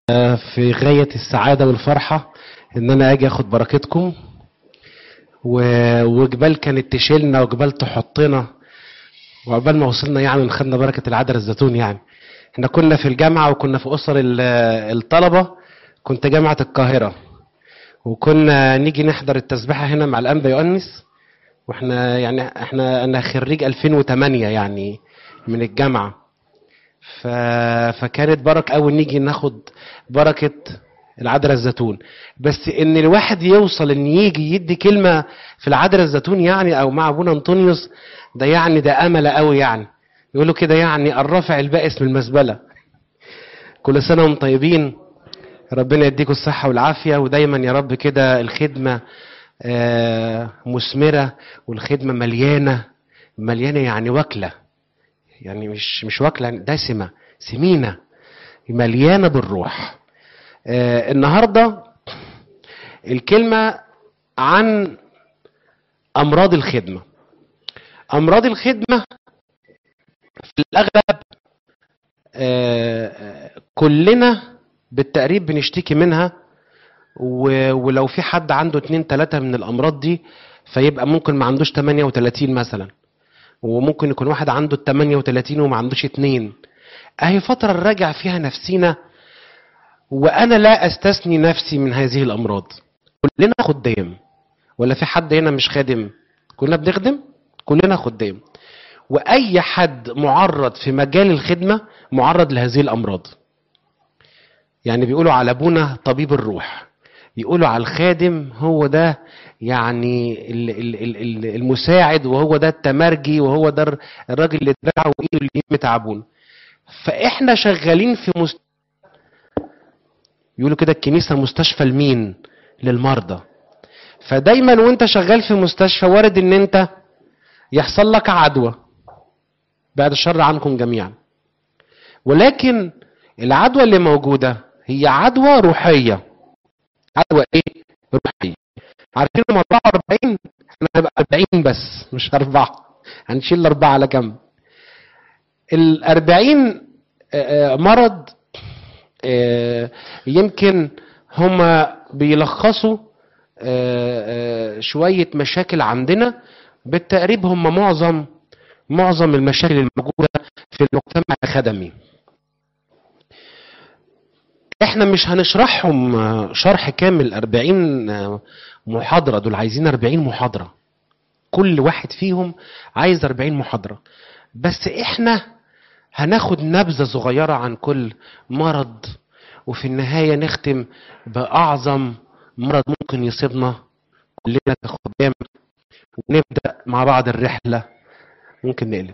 في غاية السعادة والفرحة إن أنا أجي أخد بركتكم و- وجبال كانت تشيلنا وجبال تحطنا وعقبال ما وصلنا يعني خدنا بركة العذراء الزيتون يعني احنا كنا في الجامعة وكنا في أسر ال- الطلبة كنت جامعة القاهرة وكنا نيجي نحضر التسبيحة هنا مع الأنبا يؤنس واحنا يعني احنا انا خريج 2008 يعني من الجامعة ف... فكانت بركة أول نيجي ناخد بركة العذراء الزيتون بس ان الواحد يوصل ان يجي يدي كلمة في العذراء الزيتون يعني او مع ابونا انطونيوس ده يعني ده امل قوي يعني يقولوا كده يعني الرافع البائس من المزبلة كل سنة وانتم طيبين ربنا يديكم الصحة والعافية ودايما يا رب كده الخدمة آه، مثمرة والخدمة مليانة مليانة يعني واكلة يعني مش مش واكلة يعني دسمة سمينة مليانة بالروح آه، النهاردة الكلمة عن أمراض الخدمة أمراض الخدمة في الأغلب آه، آه، كلنا بالتقريب بنشتكي منها و- ولو في حد عنده اتنين تلاتة من الأمراض دي فيبقى ممكن ما عندوش 38 مثلا وممكن يكون واحد عنده ال 38 وما عندوش اتنين اهي فترة نراجع فيها نفسينا وانا لا استثني نفسي من هذه الامراض كلنا خدام ولا في حد هنا مش خادم كلنا بنخدم كلنا خدام واي حد معرض في مجال الخدمة معرض لهذه الامراض يعني بيقولوا على ابونا طبيب الروح يقولوا على الخادم هو ده يعني ال- ال- ال- ال- المساعد وهو ده التمرجي وهو ده الراجل اللي اتباع وايده اللي متعبون فاحنا شغالين في مست... يقولوا كده الكنيسه مستشفى لمين للمرضى فدايما وانت شغال في مستشفى وارد ان انت يحصل لك عدوى بعد الشر عنكم جميعا ولكن العدوى اللي موجوده هي عدوى روحيه عدوى ايه روحيه عارفين لما 44 احنا هنبقى 40 بس مش أربعة هنشيل الأربعة على جنب ال 40 آه، آه، مرض آه، يمكن هما بيلخصوا آه، آه، شوية مشاكل عندنا بالتقريب هم معظم معظم المشاكل الموجودة في المجتمع الخدمي احنا مش هنشرحهم آه، شرح كامل 40 آه، محاضرة دول عايزين 40 محاضرة كل واحد فيهم عايز 40 محاضرة بس احنا هناخد نبذة صغيرة عن كل مرض وفي النهاية نختم بأعظم مرض ممكن يصيبنا كلنا كخدام ونبدأ مع بعض الرحلة ممكن نقلب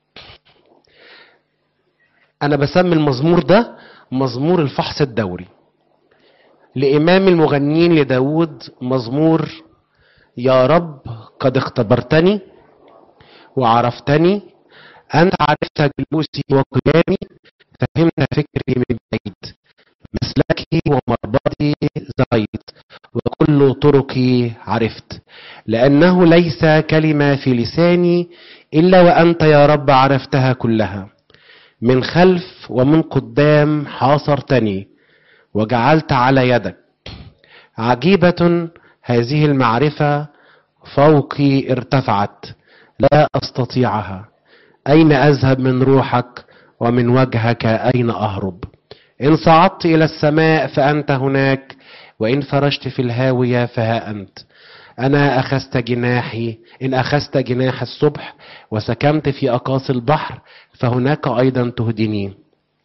أنا بسمي المزمور ده مزمور الفحص الدوري لإمام المغنيين لداود مزمور يا رب قد اختبرتني وعرفتني أنت عرفت جلوسي وقيامي فهمت فكري من بعيد مسلكي ومربطي زريت وكل طرقي عرفت لأنه ليس كلمة في لساني إلا وأنت يا رب عرفتها كلها من خلف ومن قدام حاصرتني وجعلت على يدك عجيبة هذه المعرفة فوقي ارتفعت لا أستطيعها أين أذهب من روحك ومن وجهك أين أهرب إن صعدت إلى السماء فأنت هناك وإن فرشت في الهاوية فها أنت أنا أخذت جناحي إن أخذت جناح الصبح وسكنت في أقاصي البحر فهناك أيضا تهدني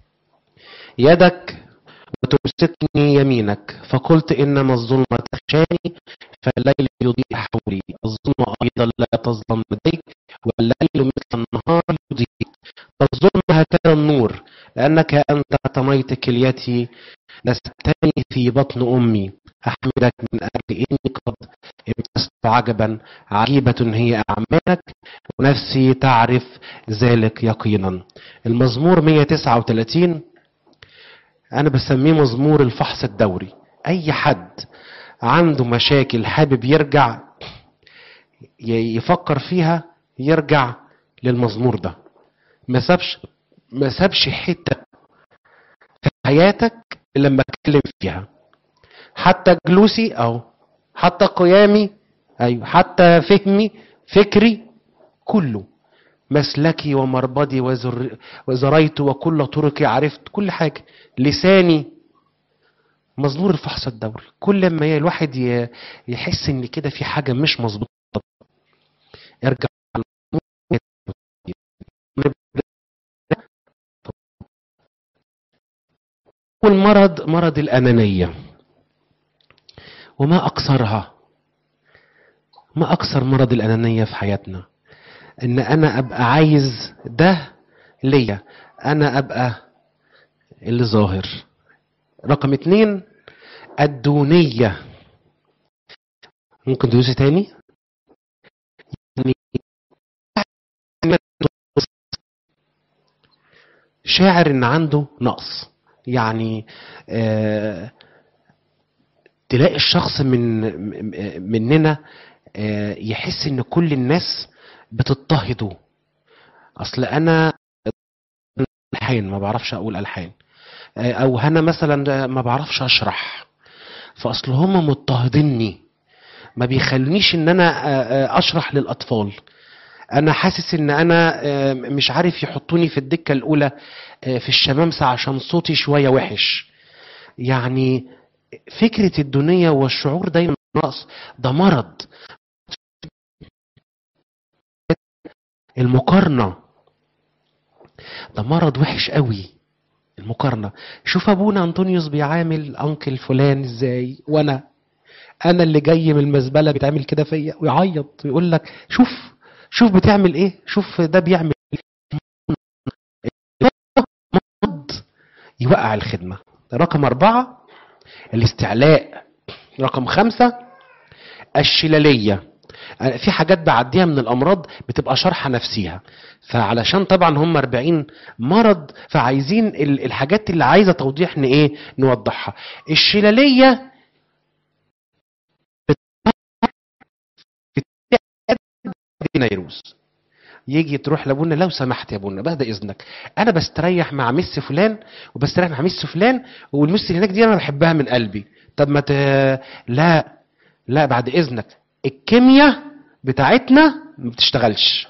يدك وتمسكني يمينك فقلت إنما الظلمة تخشاني فالليل يضيء حولي الظلمة أيضا لا تظلم لديك والليل مثل النهار يضيء الظلم هكذا النور لأنك أنت اعتنيت كليتي لستني في بطن أمي أحمدك من أجل إني قد امتزت عجبا عجيبة هي أعمالك ونفسي تعرف ذلك يقينا المزمور 139 أنا بسميه مزمور الفحص الدوري أي حد عنده مشاكل حابب يرجع ي- يفكر فيها يرجع للمزمور ده ما سابش ما سابش حته في حياتك لما اتكلم فيها حتى جلوسي اهو حتى قيامي ايوه حتى فهمي فكري كله مسلكي ومربدي وزر... وزريت وكل طرقي عرفت كل حاجه لساني مزنور الفحص الدوري كل ما الواحد ي... يحس ان كده في حاجه مش مظبوطه ارجع والمرض مرض الأنانية وما أكثرها ما أكثر مرض الأنانية في حياتنا إن أنا أبقى عايز ده ليا أنا أبقى اللي ظاهر رقم اتنين الدونية ممكن تدوسي تاني يعني شاعر ان عنده نقص يعني آه تلاقي الشخص من مننا آه يحس ان كل الناس بتضطهده اصل انا الحان ما بعرفش اقول الحان آه او انا مثلا ما بعرفش اشرح فاصل هم مضطهديني ما بيخلونيش ان انا اشرح للاطفال انا حاسس ان انا مش عارف يحطوني في الدكه الاولى في الشمامسه عشان صوتي شويه وحش يعني فكره الدنيا والشعور دايما نقص ده مرض المقارنه ده مرض وحش قوي المقارنه شوف ابونا انطونيوس بيعامل انكل فلان ازاي وانا انا اللي جاي من المزبله بيتعمل كده فيا ويعيط ويقول لك شوف شوف بتعمل ايه شوف ده بيعمل مرض يوقع الخدمة رقم أربعة الاستعلاء رقم خمسة الشلالية في حاجات بعديها من الأمراض بتبقى شرحة نفسيها فعلشان طبعا هم 40 مرض فعايزين الحاجات اللي عايزة توضيح ايه نوضحها الشلالية نيروز يجي تروح لابونا لو سمحت يا ابونا بعد اذنك انا بستريح مع مس فلان وبستريح مع مس فلان والمس اللي هناك دي انا بحبها من قلبي طب ما ت... لا لا بعد اذنك الكيمياء بتاعتنا ما بتشتغلش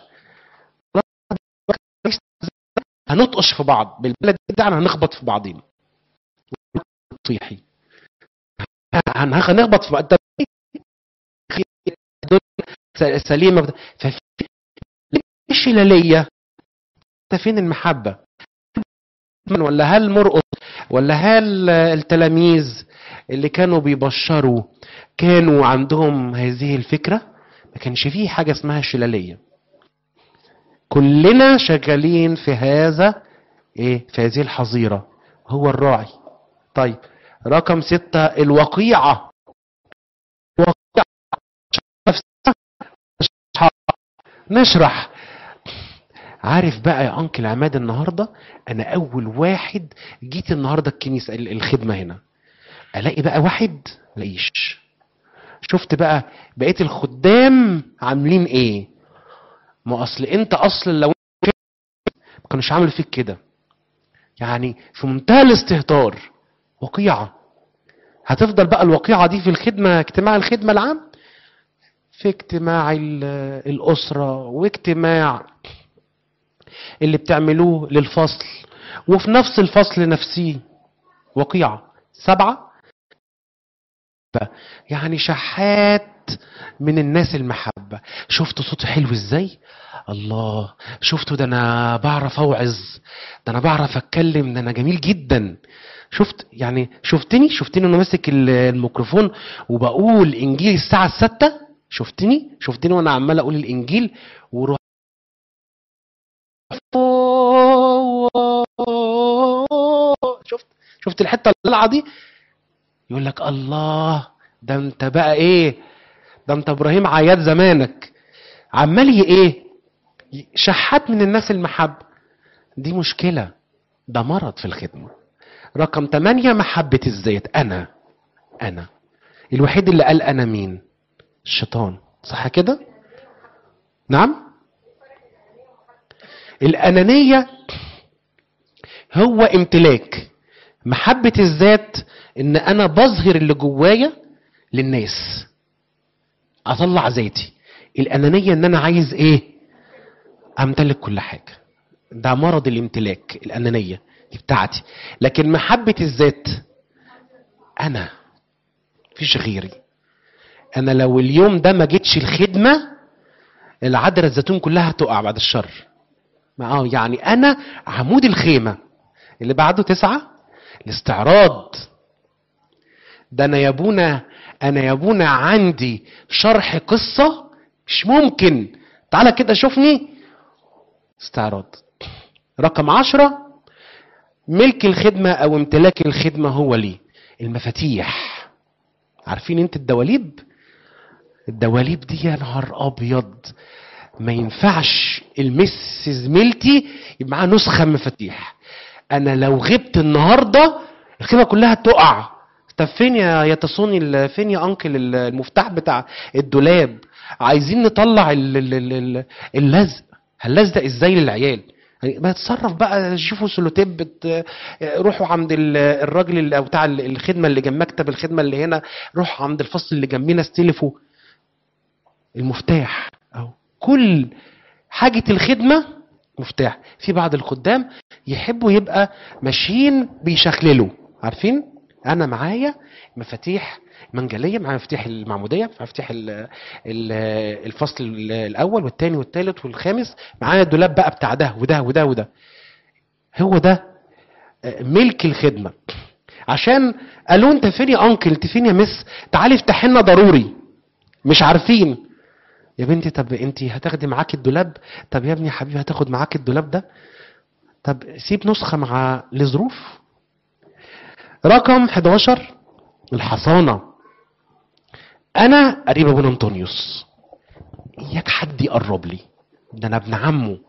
هنطقش في بعض بالبلد بتاعنا هنخبط في بعضين طيحي هنخبط في بعض سليمه ففي الشلاليه فين المحبه ولا هل مرقص ولا هل التلاميذ اللي كانوا بيبشروا كانوا عندهم هذه الفكره ما كانش فيه حاجه اسمها شلاليه كلنا شغالين في هذا ايه في هذه الحظيره هو الراعي طيب رقم ستة الوقيعة وقيعة نشرح عارف بقى يا انكل عماد النهارده انا اول واحد جيت النهارده الكنيسه الخدمه هنا الاقي بقى واحد لاقيش شفت بقى بقيت الخدام عاملين ايه ما اصل انت اصلا لو ما كانوش عملوا فيك كده يعني في منتهى الاستهتار وقيعه هتفضل بقى الوقيعه دي في الخدمه اجتماع الخدمه العام في اجتماع الأسرة واجتماع اللي بتعملوه للفصل وفي نفس الفصل نفسيه وقيعة سبعة يعني شحات من الناس المحبة شفتوا صوتي حلو ازاي الله شفتوا ده انا بعرف اوعظ ده انا بعرف اتكلم ده انا جميل جدا شفت يعني شفتني شفتني انا ماسك الميكروفون وبقول انجيل الساعة الستة شفتني شفتني وانا عمال اقول الانجيل وروح شفت شفت الحته الطلعه دي يقول لك الله ده انت بقى ايه ده انت ابراهيم عياد زمانك عمال ايه شحات من الناس المحب دي مشكله ده مرض في الخدمه رقم ثمانية محبة الذات أنا أنا الوحيد اللي قال أنا مين الشيطان صح كده نعم الأنانية هو امتلاك محبة الذات ان انا بظهر اللي جوايا للناس اطلع ذاتي الانانية ان انا عايز ايه امتلك كل حاجة ده مرض الامتلاك الانانية دي بتاعتي لكن محبة الذات انا مفيش غيري انا لو اليوم ده ما جيتش الخدمة العذراء الزيتون كلها هتقع بعد الشر ما اه يعني انا عمود الخيمة اللي بعده تسعة الاستعراض ده انا يا ابونا انا يا ابونا عندي شرح قصة مش ممكن تعالى كده شوفني استعراض رقم عشرة ملك الخدمة او امتلاك الخدمة هو لي المفاتيح عارفين انت الدواليب الدواليب دي يا نهار ابيض ما ينفعش المس زميلتي يبقى معاها نسخه مفاتيح انا لو غبت النهارده الخدمه كلها تقع طب فين يا يا تصوني ال- فين يا انكل المفتاح بتاع الدولاب عايزين نطلع ال- ال- ال- ال- اللزق هنلزق ازاي للعيال يعني ما تتصرف بقى شوفوا سلوتيب بت- روحوا عند ال- الراجل اللي- او بتاع الخدمه اللي جنب مكتب الخدمه اللي هنا روحوا عند الفصل اللي جنبينا استلفوا المفتاح اهو كل حاجه الخدمه مفتاح في بعض الخدام يحبوا يبقى ماشيين بيشخللوا عارفين انا معايا مفاتيح منجليه معايا مفاتيح المعموديه مفاتيح ال- ال- الفصل ال- الاول والثاني والثالث والخامس معايا الدولاب بقى بتاع ده وده وده وده هو ده آه، ملك الخدمه عشان قالوا انت فين يا انكل انت فين يا مس تعالي افتح لنا ضروري مش عارفين يا بنتي طب انت هتاخدي معاكي الدولاب طب يا ابني يا حبيبي هتاخد معاكي الدولاب ده طب سيب نسخه مع لظروف رقم 11 الحصانه انا قريب ابونا انطونيوس اياك حد يقرب لي ده انا ابن عمه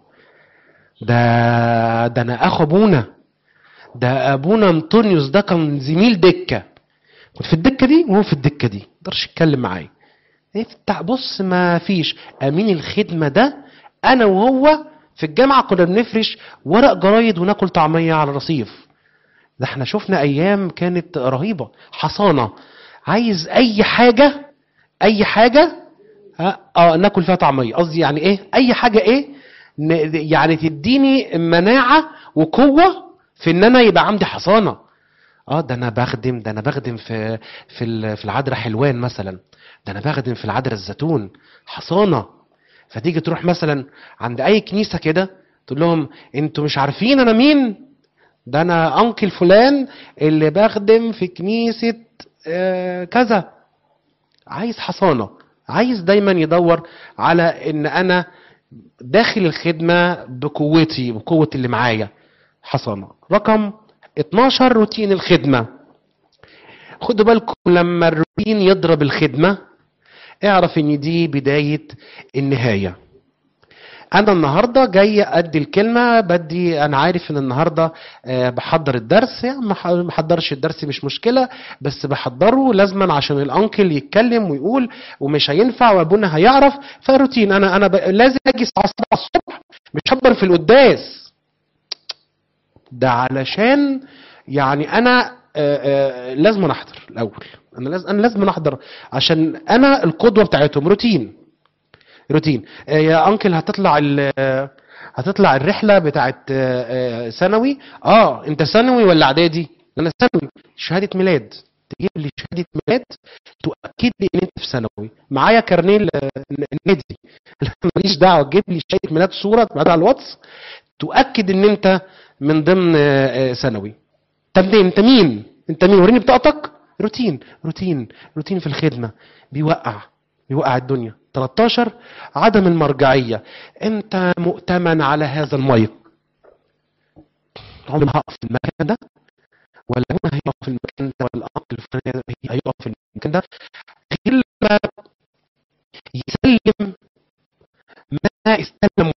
ده ده انا اخو ابونا ده ابونا انطونيوس ده كان زميل دكه كنت في الدكه دي وهو في الدكه دي ما يقدرش يتكلم معايا افتح بص ما فيش امين الخدمه ده انا وهو في الجامعه كنا بنفرش ورق جرايد وناكل طعميه على الرصيف ده احنا شفنا ايام كانت رهيبه حصانه عايز اي حاجه اي حاجه ها اه ناكل فيها طعميه قصدي يعني ايه اي حاجه ايه ن- يعني تديني مناعه وقوه في ان انا يبقى عندي حصانه اه ده انا بخدم ده انا بخدم في في ال- في العذراء حلوان مثلا ده انا بخدم في العذراء الزيتون حصانه فتيجي تروح مثلا عند اي كنيسه كده تقول لهم انتوا مش عارفين انا مين ده انا انكل فلان اللي بخدم في كنيسه آه، كذا عايز حصانه عايز دايما يدور على ان انا داخل الخدمه بقوتي بقوه اللي معايا حصانه رقم 12 روتين الخدمه خدوا بالكم لما الروتين يضرب الخدمه اعرف ان دي بدايه النهايه انا النهارده جاي ادي الكلمه بدي انا عارف ان النهارده آه، بحضر الدرس يعني ما ح- ما احضرش الدرس مش مشكله بس بحضره لازما عشان الانكل يتكلم ويقول ومش هينفع وابونا هيعرف فروتين انا انا ب... لازم اجي الساعه 7 الصبح مش هحضر في القداس ده علشان يعني انا آه، آه، لازم أنا احضر الاول انا لازم انا لازم احضر عشان انا القدوه بتاعتهم روتين روتين آه، يا انكل هتطلع ال- آه، هتطلع الرحله بتاعت آه، آه، ثانوي اه انت ثانوي ولا اعدادي انا ثانوي شهاده ميلاد تجيب لي شهاده ميلاد تؤكد لي ان انت في ثانوي معايا كارنيه ال- النادي ماليش دعوه تجيب لي شهاده ميلاد صوره تبعتها على الواتس تؤكد ان انت من ضمن آه، آه، ثانوي طب ليه؟ انت مين انت مين وريني بطاقتك روتين روتين روتين في الخدمه بيوقع بيوقع الدنيا 13 عدم المرجعيه انت مؤتمن على هذا المايك عمري ما هقف في المكان ده ولا هنا هيقف في المكان ده ولا الأخ الفلاني هيقف في المكان ده غير لما يسلم ما استلمه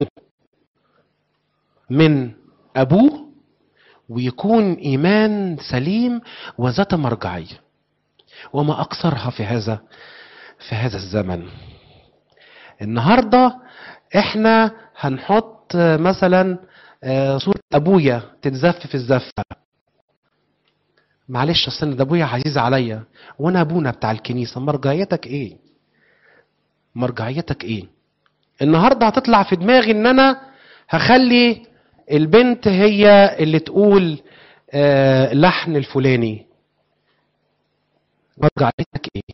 من ابوه ويكون ايمان سليم وذات مرجعيه وما اكثرها في هذا في هذا الزمن النهارده احنا هنحط مثلا آه، صوره ابويا تتزف في الزفه معلش اصل ده ابويا عزيز عليا وانا ابونا بتاع الكنيسه مرجعيتك ايه مرجعيتك ايه النهارده هتطلع في دماغي ان انا هخلي البنت هي اللي تقول آه لحن الفلاني مرجعيتك ايه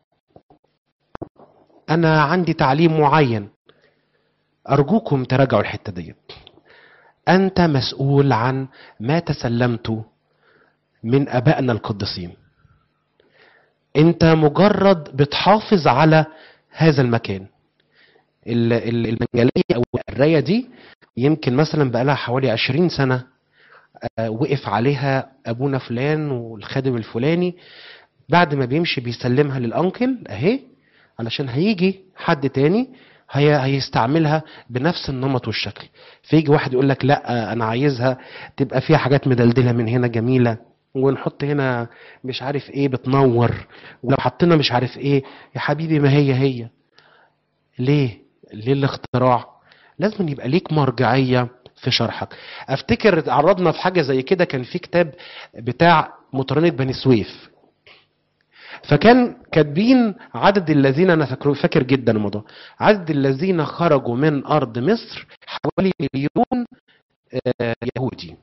انا عندي تعليم معين ارجوكم تراجعوا الحته ديت انت مسؤول عن ما تسلمته من ابائنا القديسين انت مجرد بتحافظ على هذا المكان المنجليه او القرايه دي يمكن مثلا بقى لها حوالي 20 سنه وقف عليها ابونا فلان والخادم الفلاني بعد ما بيمشي بيسلمها للانكل اهي علشان هيجي حد تاني هي هيستعملها بنفس النمط والشكل فيجي واحد يقول لك لا انا عايزها تبقى فيها حاجات مدلدله من هنا جميله ونحط هنا مش عارف ايه بتنور ولو حطينا مش عارف ايه يا حبيبي ما هي هي ليه ليه الاختراع لازم يبقى ليك مرجعيه في شرحك افتكر عرضنا في حاجه زي كده كان في كتاب بتاع مطرنه بني سويف فكان كاتبين عدد الذين انا فاكر فاكر جدا الموضوع عدد الذين خرجوا من ارض مصر حوالي مليون يهودي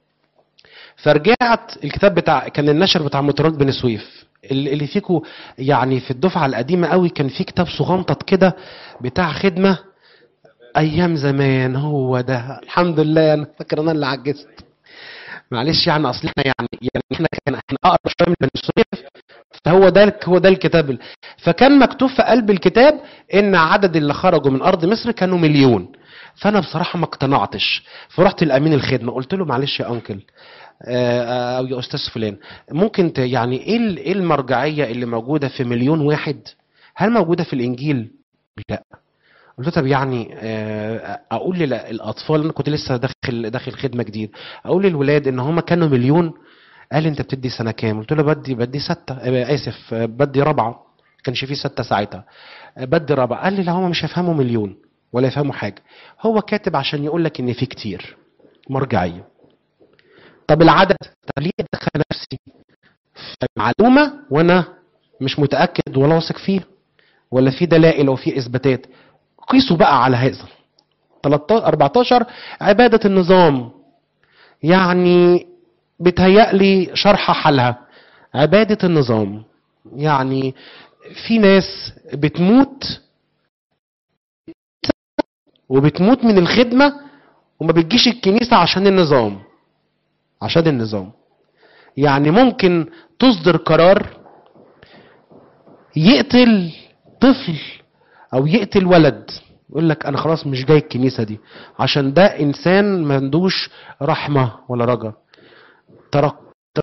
فرجعت الكتاب بتاع كان النشر بتاع مطرات بن سويف اللي فيكم يعني في الدفعه القديمه قوي كان في كتاب صغنطط كده بتاع خدمه ايام زمان هو ده الحمد لله انا فاكر انا اللي عجزت معلش يعني اصل احنا يعني يعني احنا كان احنا اقرب شويه من بني سويف فهو ده هو ده الكتاب فكان مكتوب في قلب الكتاب ان عدد اللي خرجوا من ارض مصر كانوا مليون فانا بصراحه ما اقتنعتش فرحت لامين الخدمه قلت له معلش يا انكل او يا استاذ فلان ممكن يعني ايه ايه المرجعيه اللي موجوده في مليون واحد هل موجوده في الانجيل لا قلت له طب يعني اقول للاطفال انا كنت لسه داخل داخل خدمه جديد اقول للولاد ان هم كانوا مليون قال انت بتدي سنه كام قلت له بدي بدي سته اسف بدي رابعه كانش فيه سته ساعتها بدي رابعه قال لي لا هم مش هيفهموا مليون ولا يفهموا حاجه هو كاتب عشان يقول لك ان في كتير مرجعيه طب العدد طب ليه ادخل نفسي في معلومه وانا مش متاكد ولا واثق فيها ولا في دلائل او في اثباتات قيسوا بقى على هذا 13 14 عباده النظام يعني بتهيألي شرح حالها عبادة النظام يعني في ناس بتموت وبتموت من الخدمة وما بتجيش الكنيسة عشان النظام عشان النظام يعني ممكن تصدر قرار يقتل طفل او يقتل ولد يقول لك انا خلاص مش جاي الكنيسة دي عشان ده انسان ما عندوش رحمة ولا رجا ترك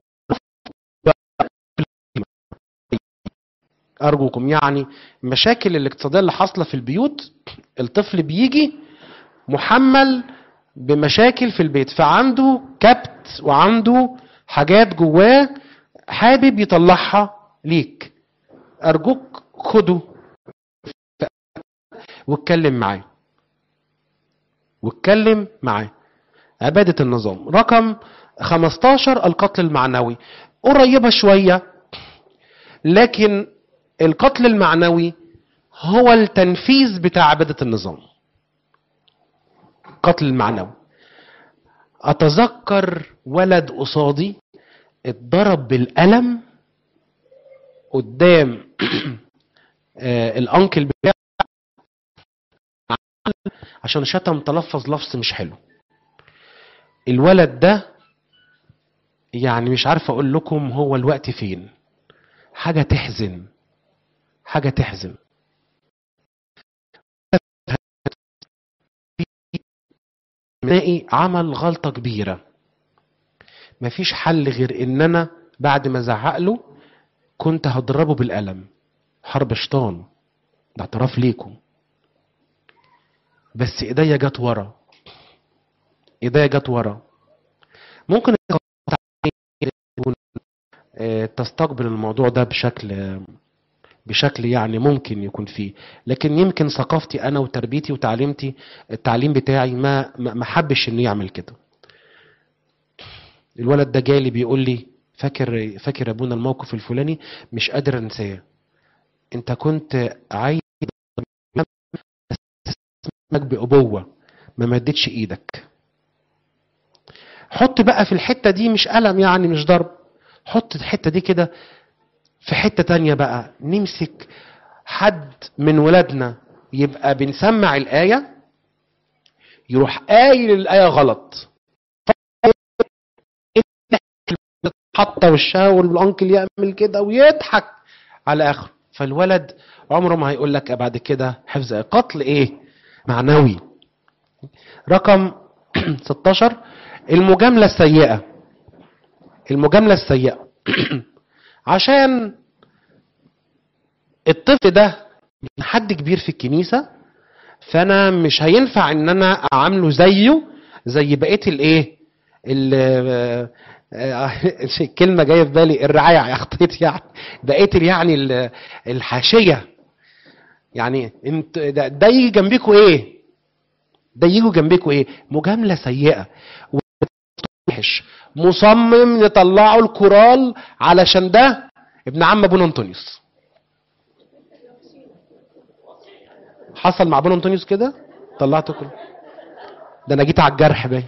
ارجوكم يعني مشاكل الاقتصاديه اللي حاصله في البيوت الطفل بيجي محمل بمشاكل في البيت فعنده كبت وعنده حاجات جواه حابب يطلعها ليك ارجوك خده واتكلم معاه واتكلم معاه عباده النظام رقم 15 القتل المعنوي قريبة شوية لكن القتل المعنوي هو التنفيذ بتاع عبادة النظام القتل المعنوي أتذكر ولد قصادي اتضرب بالقلم قدام الأنكل بتاعه عشان شتم تلفظ لفظ مش حلو الولد ده يعني مش عارف اقول لكم هو الوقت فين حاجه تحزن حاجه تحزن نلاقي عمل غلطه كبيره مفيش حل غير ان انا بعد ما زعق له كنت هضربه بالقلم حرب شيطان ده اعتراف ليكم بس ايديا جت ورا ايديا جت ورا ممكن تستقبل الموضوع ده بشكل بشكل يعني ممكن يكون فيه لكن يمكن ثقافتي انا وتربيتي وتعليمتي التعليم بتاعي ما ما حبش انه يعمل كده الولد ده جالي بيقول لي فاكر فاكر يا ابونا الموقف الفلاني مش قادر انساه انت كنت عايز اسمك بأبوة ما مدتش ايدك حط بقى في الحتة دي مش قلم يعني مش ضرب حط الحتة دي كده في حتة تانية بقى نمسك حد من ولادنا يبقى بنسمع الآية يروح قايل الآية غلط حتى وشها والانكل يعمل كده ويضحك على اخره فالولد عمره ما هيقول لك بعد كده حفظ قتل ايه معنوي رقم 16 المجاملة السيئة المجاملة السيئة عشان الطفل ده حد كبير في الكنيسة فانا مش هينفع ان انا اعامله زيه زي بقيه الايه الكلمه جايه في بالي الرعايه اخطيت يعني بقيه يعني الحاشيه يعني انت ده, ده يجي جنبيكوا ايه ده يجوا جنبيكوا ايه مجامله سيئه وحش مصمم يطلعوا الكورال علشان ده ابن عم ابونا انطونيوس حصل مع ابونا انطونيوس كده طلعته كله ده انا جيت على الجرح باين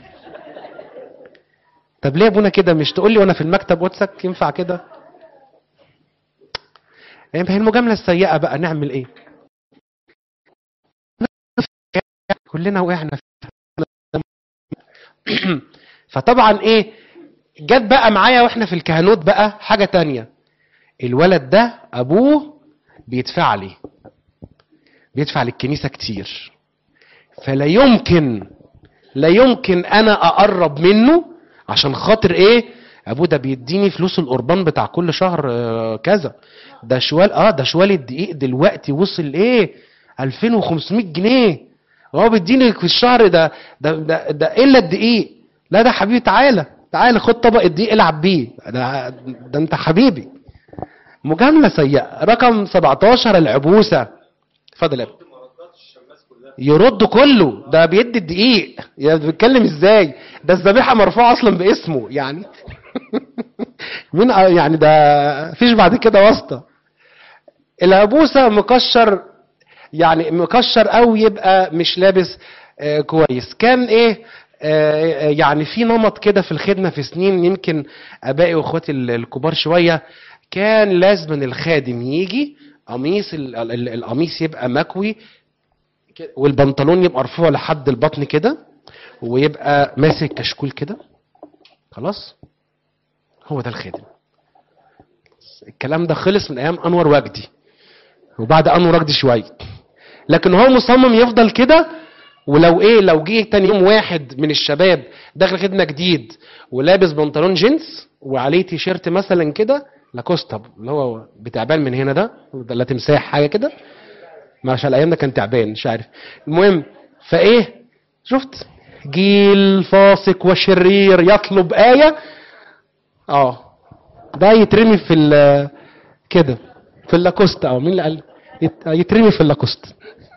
طب ليه يا ابونا كده مش تقول لي وانا في المكتب واتسك ينفع كده يعني هي المجامله السيئه بقى نعمل ايه كلنا وقعنا فطبعا ايه جت بقى معايا واحنا في الكهنوت بقى حاجه تانية الولد ده ابوه بيدفع لي بيدفع للكنيسه كتير فلا يمكن لا يمكن انا اقرب منه عشان خاطر ايه ابوه ده بيديني فلوس القربان بتاع كل شهر آه كذا ده شوال اه ده شوال الدقيق دلوقتي وصل ايه 2500 جنيه هو بيديني في الشهر ده ده ده, ده الا الدقيق لا ده حبيبي تعالى تعالى خد طبق الدقيق العب بيه ده, ده انت حبيبي مجامله سيئه رقم 17 العبوسه اتفضل يا يرد كله ده بيدي الدقيق يا بيتكلم ازاي ده الذبيحه مرفوعه اصلا باسمه يعني مين يعني ده فيش بعد كده واسطه العبوسه مكشر يعني مكشر او يبقى مش لابس آه كويس كان ايه آه يعني في نمط كده في الخدمه في سنين يمكن ابائي واخواتي الكبار شويه كان لازم الخادم يجي قميص القميص يبقى مكوي والبنطلون يبقى مرفوع لحد البطن كده ويبقى ماسك كشكول كده خلاص هو ده الخادم الكلام ده خلص من ايام انور وجدي وبعد انور وجدي شويه لكن هو مصمم يفضل كده ولو ايه لو جه تاني يوم واحد من الشباب داخل خدمه جديد ولابس بنطلون جينز وعليه تيشيرت مثلا كده لاكوستا اللي هو بتعبان من هنا ده لا تمساح حاجه كده ما عشان الايام ده كان تعبان مش عارف المهم فايه شفت جيل فاسق وشرير يطلب ايه اه ده يترمي في ال كده في اللاكوست او مين اللي قال يترمي في اللاكوست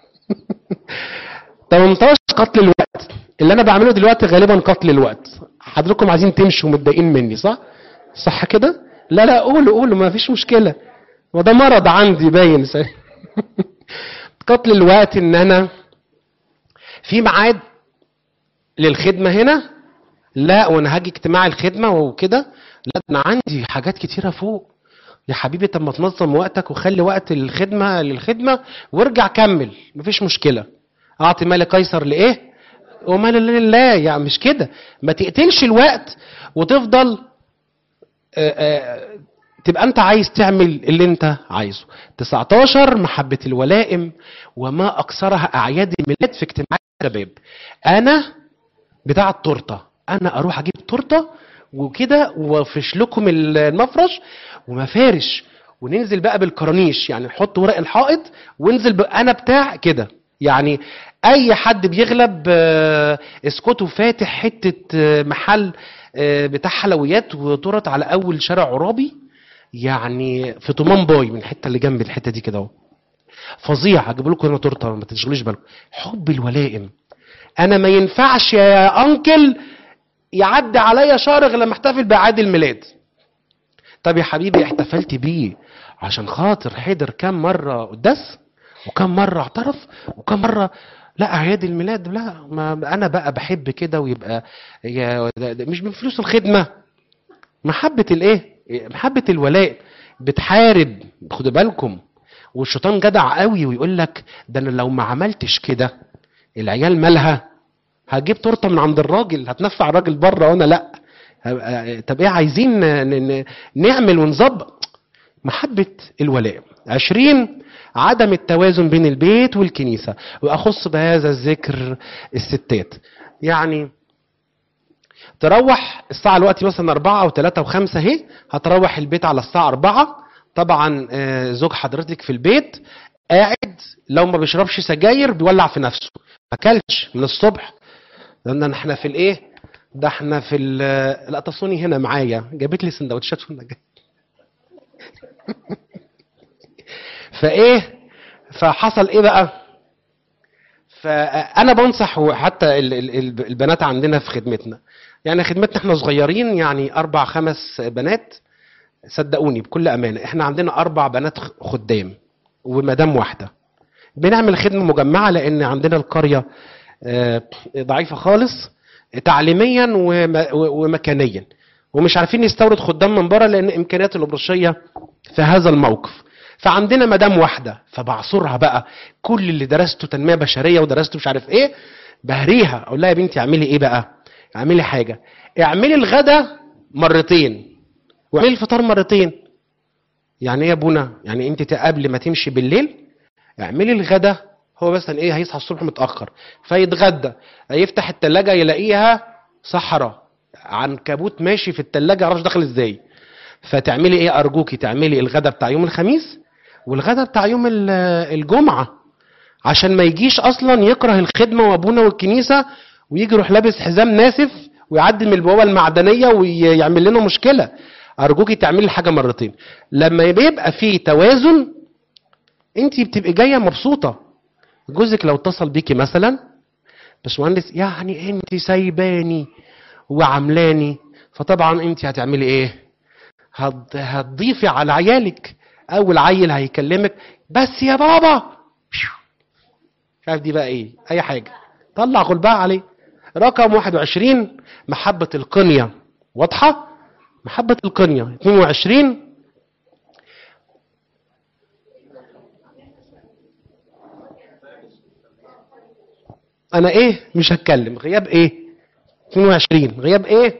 18 قتل الوقت اللي انا بعمله دلوقتي غالبا قتل الوقت حضراتكم عايزين تمشوا متضايقين مني صح صح كده لا لا قولوا قولوا ما فيش مشكله وده مرض عندي باين قتل الوقت ان انا في ميعاد للخدمه هنا لا وانا هاجي اجتماع الخدمه وكده لا انا عندي حاجات كتيره فوق يا حبيبي طب ما تنظم وقتك وخلي وقت الخدمه للخدمه وارجع كمل مفيش مشكله اعطي مال قيصر لايه ومال لله يعني مش كده ما تقتلش الوقت وتفضل آآ آآ تبقى انت عايز تعمل اللي انت عايزه 19 محبة الولائم وما اكثرها اعياد الميلاد في اجتماعات الشباب انا بتاع التورته انا اروح اجيب تورته وكده وافرش لكم المفرش ومفارش وننزل بقى بالكرانيش يعني نحط ورق الحائط وانزل بقى انا بتاع كده يعني اي حد بيغلب اسكته فاتح حته محل بتاع حلويات وتورت على اول شارع عرابي يعني في طمان باي من الحته اللي جنب الحته دي كده اهو فظيع هجيب لكم هنا تورته ما تشغلوش بالكم حب الولائم انا ما ينفعش يا انكل يعدي عليا شهر غير لما احتفل باعياد الميلاد طب يا حبيبي احتفلت بيه عشان خاطر حضر كام مره قداس وكم مره اعترف وكم مره لا اعياد الميلاد لا ما انا بقى بحب كده ويبقى يا ده- ده مش من فلوس الخدمه محبه الايه محبه الولاء بتحارب خدوا بالكم والشيطان جدع قوي ويقول لك ده انا لو ما عملتش كده العيال مالها هجيب تورته من عند الراجل هتنفع الراجل بره وانا لا هبقى- طب ايه عايزين ن- ن- نعمل ونظبط محبة الولاء عشرين عدم التوازن بين البيت والكنيسة وأخص بهذا الذكر الستات يعني تروح الساعة دلوقتي مثلا أربعة أو ثلاثة وخمسة أهي هتروح البيت على الساعة أربعة طبعا آه، زوج حضرتك في البيت قاعد لو ما بيشربش سجاير بيولع في نفسه ما اكلش من الصبح لان احنا في الايه ده احنا في ال- لا تصوني هنا معايا جابت لي سندوتشات وانا جاي فايه فحصل ايه بقى فانا بنصح وحتى ال- ال- ال- البنات عندنا في خدمتنا يعني خدمتنا احنا صغيرين يعني اربع خمس بنات صدقوني بكل امانه احنا عندنا اربع بنات خ- خدام ومدام واحده بنعمل خدمه مجمعه لان عندنا القريه آه، ضعيفه خالص تعليميا وم- ومكانيا ومش عارفين نستورد خدام من بره لان امكانيات الابرشيه في هذا الموقف فعندنا مدام واحده فبعصرها بقى كل اللي درسته تنميه بشريه ودرسته مش عارف ايه بهريها اقول لها يا بنتي اعملي ايه بقى اعملي حاجه اعملي الغدا مرتين واعملي الفطار مرتين يعني ايه يا ابونا يعني انت قبل ما تمشي بالليل اعملي الغدا هو مثلا ايه هيصحى الصبح متاخر فيتغدى يفتح التلاجة يلاقيها صحراء عنكبوت ماشي في التلاجة معرفش داخل ازاي فتعملي ايه ارجوكي تعملي الغدا بتاع يوم الخميس والغدا بتاع يوم ال- الجمعه عشان ما يجيش اصلا يكره الخدمه وابونا والكنيسه ويجي يروح لابس حزام ناسف ويعدي من البوابه المعدنيه ويعمل لنا مشكله ارجوكي تعملي الحاجه مرتين لما بيبقى في توازن انت بتبقي جايه مبسوطه جوزك لو اتصل بيكي مثلا باشمهندس يعني انت سايباني وعاملاني فطبعا انت هتعملي ايه هت- هتضيفي على عيالك اول عيل هيكلمك بس يا بابا مش عارف دي بقى ايه اي حاجه طلع غلبها عليه رقم 21 محبه القنيه واضحه محبه القنيه 22 انا ايه مش هتكلم غياب ايه 22 غياب ايه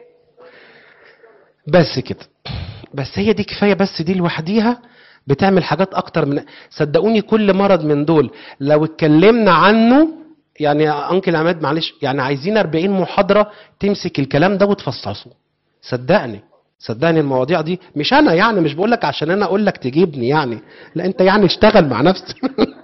بس كده بس هي دي كفايه بس دي لوحديها بتعمل حاجات اكتر من صدقوني كل مرض من دول لو اتكلمنا عنه يعني يا انكل عماد معلش يعني عايزين 40 محاضره تمسك الكلام ده وتفصصه صدقني صدقني المواضيع دي مش انا يعني مش بقول لك عشان انا اقول لك تجيبني يعني لا انت يعني اشتغل مع نفسك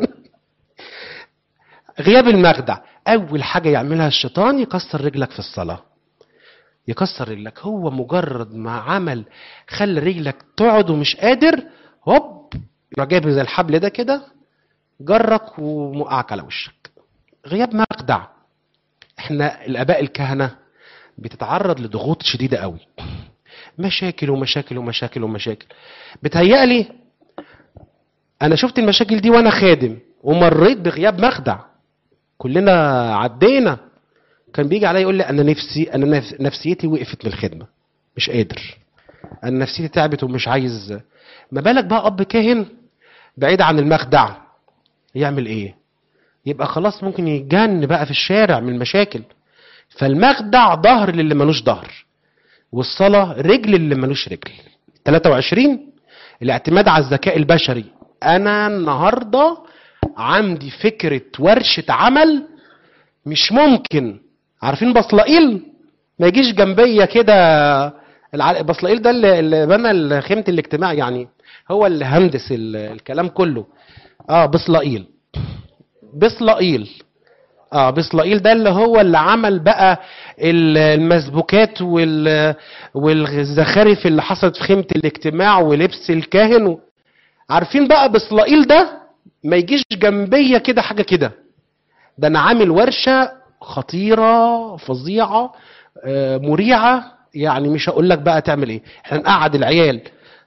غياب المخدع اول حاجه يعملها الشيطان يكسر رجلك في الصلاه يكسر رجلك هو مجرد ما عمل خلى رجلك تقعد ومش قادر هوب يروح جايب زي الحبل ده كده جرك وموقعك على وشك غياب مخدع احنا الاباء الكهنه بتتعرض لضغوط شديده قوي مشاكل ومشاكل ومشاكل ومشاكل بتهيألي انا شفت المشاكل دي وانا خادم ومريت بغياب مخدع كلنا عدينا كان بيجي عليا يقول لي انا نفسي انا نف- نفسيتي وقفت من الخدمه مش قادر انا نفسيتي تعبت ومش عايز ما بالك بقى اب كاهن بعيد عن المخدع يعمل ايه يبقى خلاص ممكن يتجن بقى في الشارع من المشاكل فالمخدع ظهر للي ملوش ظهر والصلاه رجل اللي ملوش رجل 23 الاعتماد على الذكاء البشري انا النهارده عندي فكره ورشه عمل مش ممكن عارفين بصلائيل ما يجيش جنبيا كده الع- بصلائيل ده اللي اللي بنى خيمه الاجتماع يعني هو اللي هندس ال- الكلام كله اه بصلائيل بصلائيل اه بصلائيل ده اللي هو اللي عمل بقى ال- المسبوكات وال والزخارف اللي حصلت في خيمه الاجتماع ولبس الكاهن و... عارفين بقى بصلائيل ده ما يجيش جنبيا كده حاجه كده ده انا عامل ورشه خطيره فظيعه آه، مريعه يعني مش هقول لك بقى تعمل ايه احنا نقعد العيال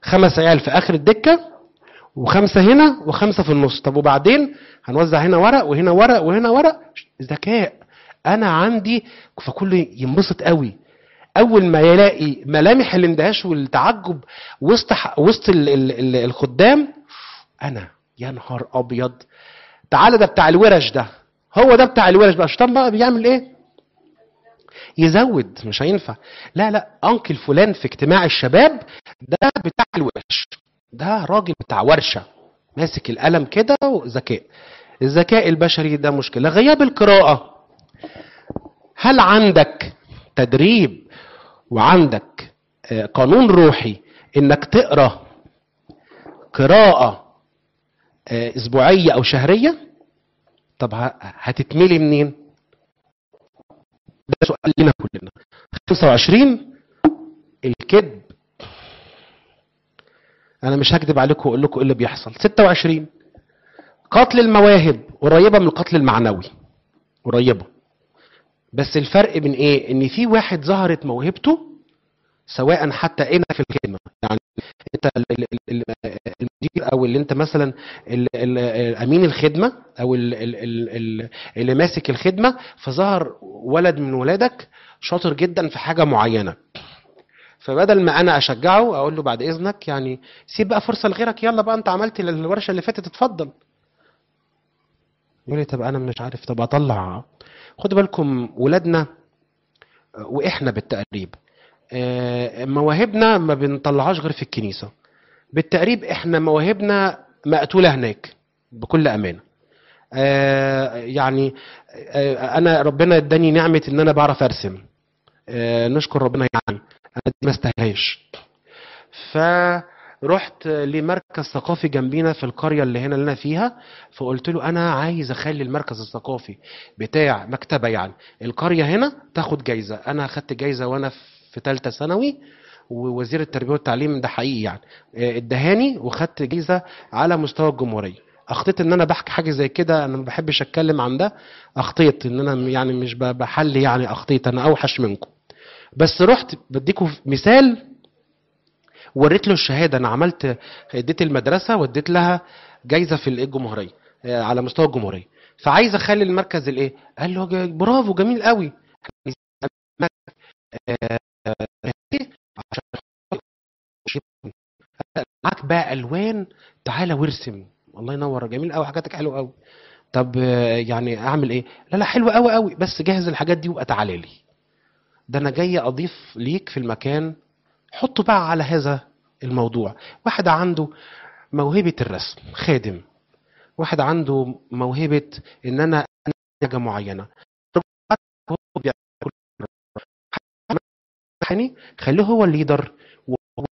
خمس عيال في اخر الدكه وخمسه هنا وخمسه في النص طب وبعدين هنوزع هنا ورق وهنا ورق وهنا ورق ذكاء انا عندي فكله ينبسط قوي اول ما يلاقي ملامح الاندهاش والتعجب وسط ح- وسط ال- ال- ال- الخدام انا يا نهار ابيض تعالى ده بتاع الورش ده هو ده بتاع الورش بقى الشيطان بقى بيعمل ايه يزود مش هينفع لا لا انكل فلان في اجتماع الشباب ده بتاع الورش ده راجل بتاع ورشه ماسك القلم كده وذكاء الذكاء البشري ده مشكله غياب القراءه هل عندك تدريب وعندك آه، قانون روحي انك تقرا قراءه آه، اسبوعيه او شهريه طب ه- هتتملي منين ده سؤال لنا كلنا 25 الكذب انا مش هكذب عليكم واقول لكم ايه اللي بيحصل 26 قتل المواهب قريبه من القتل المعنوي قريبه بس الفرق بين ايه ان في واحد ظهرت موهبته سواء حتى هنا في الخدمه يعني انت ال- ال- ال- ال- المدير او اللي انت مثلا ال- ال- امين الخدمه او ال- ال- ال- ال- اللي ماسك الخدمه فظهر ولد من ولادك شاطر جدا في حاجه معينه فبدل ما انا اشجعه اقول له بعد اذنك يعني سيب بقى فرصه لغيرك يلا بقى انت عملت الورشه اللي فاتت اتفضل يقول لي طب انا مش عارف طب اطلع خدوا بالكم ولادنا واحنا بالتقريب آه، مواهبنا ما بنطلعهاش غير في الكنيسه بالتقريب احنا مواهبنا مقتوله هناك بكل امانه آه، يعني آه، انا ربنا اداني نعمه ان انا بعرف ارسم آه، نشكر ربنا يعني انا دي ما استاهلهاش فرحت لمركز ثقافي جنبينا في القريه اللي هنا اللي انا فيها فقلت له انا عايز اخلي المركز الثقافي بتاع مكتبه يعني القريه هنا تاخد جايزه انا اخدت جايزه وانا في ثالثه ثانوي ووزير التربيه والتعليم ده حقيقي يعني آه، ادهاني وخدت جايزه على مستوى الجمهوريه اخطيت ان انا بحكي حاجه زي كده انا ما بحبش اتكلم عن ده اخطيت ان انا يعني مش ب- بحل يعني اخطيت انا اوحش منكم بس رحت بديكم مثال وريت له الشهاده انا عملت اديت المدرسه واديت لها جايزه في الايه الجمهوريه آه، على مستوى الجمهوريه فعايز اخلي المركز الايه قال له ج- برافو جميل قوي آه، آه، إيه؟ عشان معاك بقى الوان تعالى وارسم الله ينور جميل قوي حاجاتك حلوه قوي طب آه، يعني اعمل ايه لا لا حلو قوي قوي بس جهز الحاجات دي وابقى تعالى لي ده انا جاي اضيف ليك في المكان حطه بقى على هذا الموضوع واحد عنده موهبة الرسم خادم واحد عنده موهبة ان انا أعمل حاجة معينة هو بيعمل كل حاجة. خليه هو الليدر وهو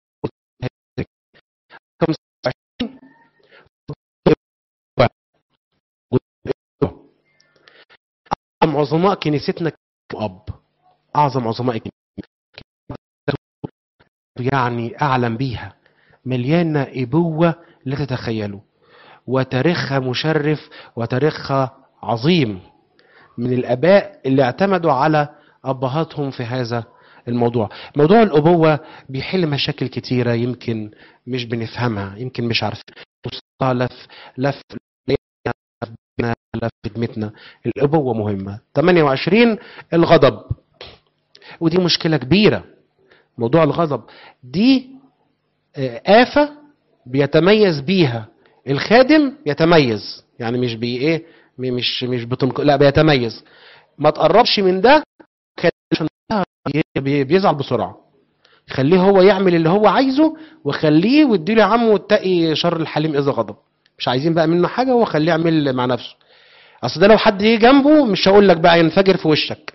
أعظم عظماء كنيستنا كانوا أب أعظم عظماء الكنيسة يعني أعلم بيها مليانة إبوة لا تتخيلوا وتاريخها مشرف وتاريخها عظيم من الآباء اللي اعتمدوا على أبهاتهم في هذا الموضوع موضوع الأبوة بيحل مشاكل كتيرة يمكن مش بنفهمها يمكن مش عارفين نوصلها لا في لا في لا في خدمتنا الأبوة مهمة 28 الغضب ودي مشكلة كبيرة موضوع الغضب دي آه، آفة بيتميز بيها الخادم يتميز يعني مش بي ايه م- مش مش بتنق... لا بيتميز ما تقربش من ده خليه عشان ده بي- بي- بيزعل بسرعه خليه هو يعمل اللي هو عايزه وخليه واديله يا عم واتقي شر الحليم اذا غضب مش عايزين بقى منه حاجه هو خليه يعمل مع نفسه اصل ده لو حد يجي جنبه مش هقول لك بقى ينفجر في وشك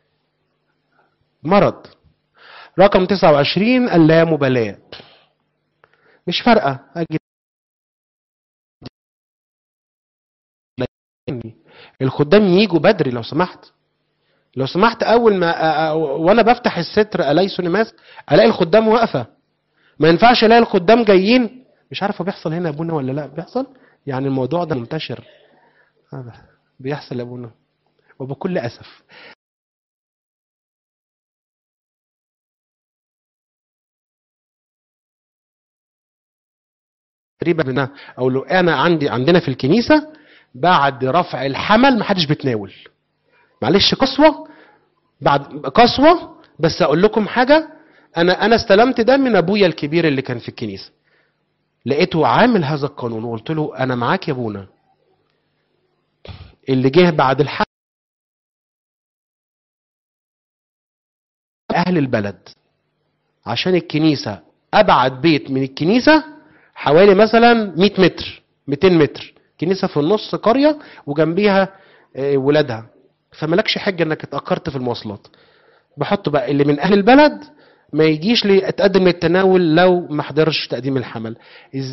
مرض رقم 29 اللامبالاه مش فارقه اجي الخدام يجوا بدري لو سمحت لو سمحت اول ما أ- أ- وانا بفتح الستر الاقي نماس الاقي الخدام واقفه ما ينفعش الاقي الخدام جايين مش عارف هو بيحصل هنا يا ابونا ولا لا بيحصل يعني الموضوع ده منتشر هذا بيحصل يا ابونا وبكل اسف تقريبا منها اقول له انا عندي عندنا في الكنيسه بعد رفع الحمل ما حدش بيتناول معلش قسوه بعد قسوه بس اقول لكم حاجه انا انا استلمت ده من ابويا الكبير اللي كان في الكنيسه لقيته عامل هذا القانون وقلت له انا معاك يا ابونا اللي جه بعد الحمل اهل البلد عشان الكنيسه ابعد بيت من الكنيسه حوالي مثلا 100 متر 200 متر كنيسه في النص قريه وجنبيها آه، ولادها فملكش حجه انك اتاخرت في المواصلات بحط بقى اللي من اهل البلد ما يجيش لي اتقدم للتناول لو ما حضرش تقديم الحمل إز-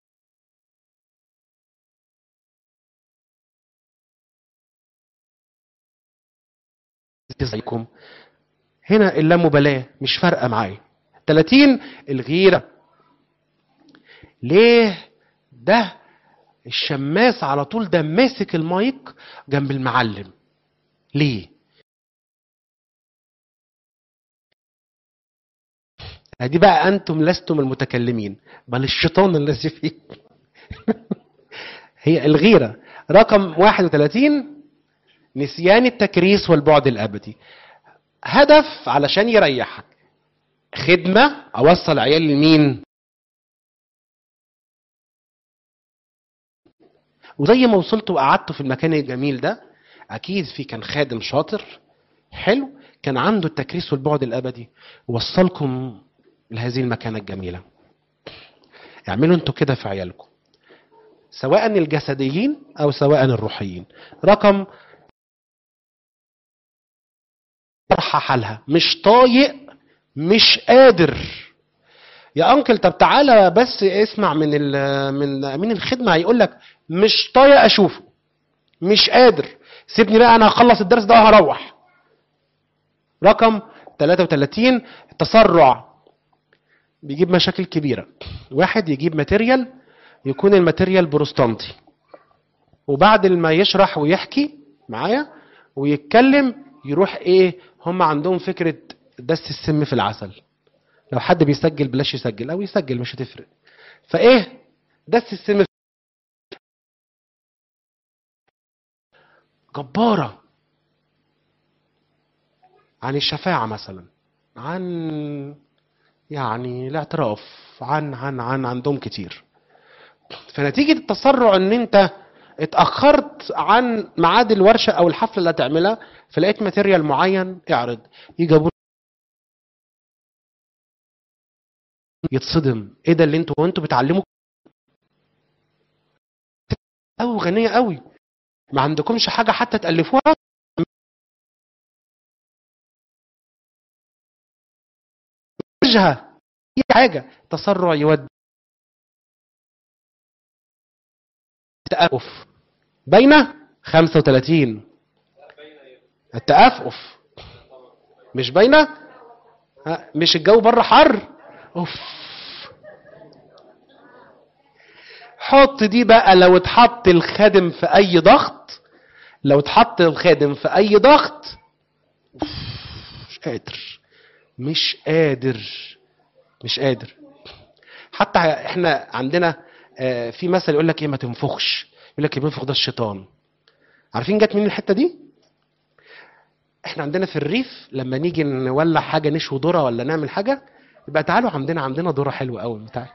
ازيكم هنا اللامبالاه مش فارقه معايا 30 الغيره ليه ده الشماس على طول ده ماسك المايك جنب المعلم ليه دي بقى انتم لستم المتكلمين بل الشيطان الذي فيك هي الغيره رقم 31 نسيان التكريس والبعد الابدي هدف علشان يريحك خدمه اوصل عيال لمين وزي ما وصلت وقعدت في المكان الجميل ده اكيد في كان خادم شاطر حلو كان عنده التكريس والبعد الابدي وصلكم لهذه المكانه الجميله اعملوا انتوا كده في عيالكم سواء الجسديين او سواء الروحيين رقم فرحة حالها مش طايق مش قادر يا انكل طب تعالى بس اسمع من ال من امين الخدمه هيقول لك مش طايق اشوفه مش قادر سيبني بقى انا هخلص الدرس ده وهروح رقم 33 التسرع بيجيب مشاكل كبيره واحد يجيب ماتيريال يكون الماتيريال بروستانتي وبعد ما يشرح ويحكي معايا ويتكلم يروح ايه هم عندهم فكره دس السم في العسل لو حد بيسجل بلاش يسجل او يسجل مش هتفرق فايه دس السم جباره عن الشفاعه مثلا عن يعني الاعتراف عن عن عن عندهم كتير فنتيجه التسرع ان انت اتاخرت عن ميعاد الورشه او الحفله اللي هتعملها فلقيت ماتيريال معين اعرض يجابوا يتصدم ايه ده اللي انتوا وانتوا بتعلموا او غنيه قوي ما عندكمش حاجه حتى تالفوها وجهه اي حاجه تسرع يودي التأفف بين 35 التأفف مش بين ها، مش الجو بره حر اوف حط دي بقى لو اتحط الخادم في اي ضغط لو اتحط الخادم في اي ضغط أوف، مش قادر مش قادر مش قادر حتى احنا عندنا آه، في مثل يقول لك ايه ما تنفخش يقول لك اللي بينفخ ده الشيطان عارفين جت منين الحته دي احنا عندنا في الريف لما نيجي نولع حاجه نشوي ذره ولا نعمل حاجه يبقى تعالوا عندنا عندنا ذره حلوه قوي تعالوا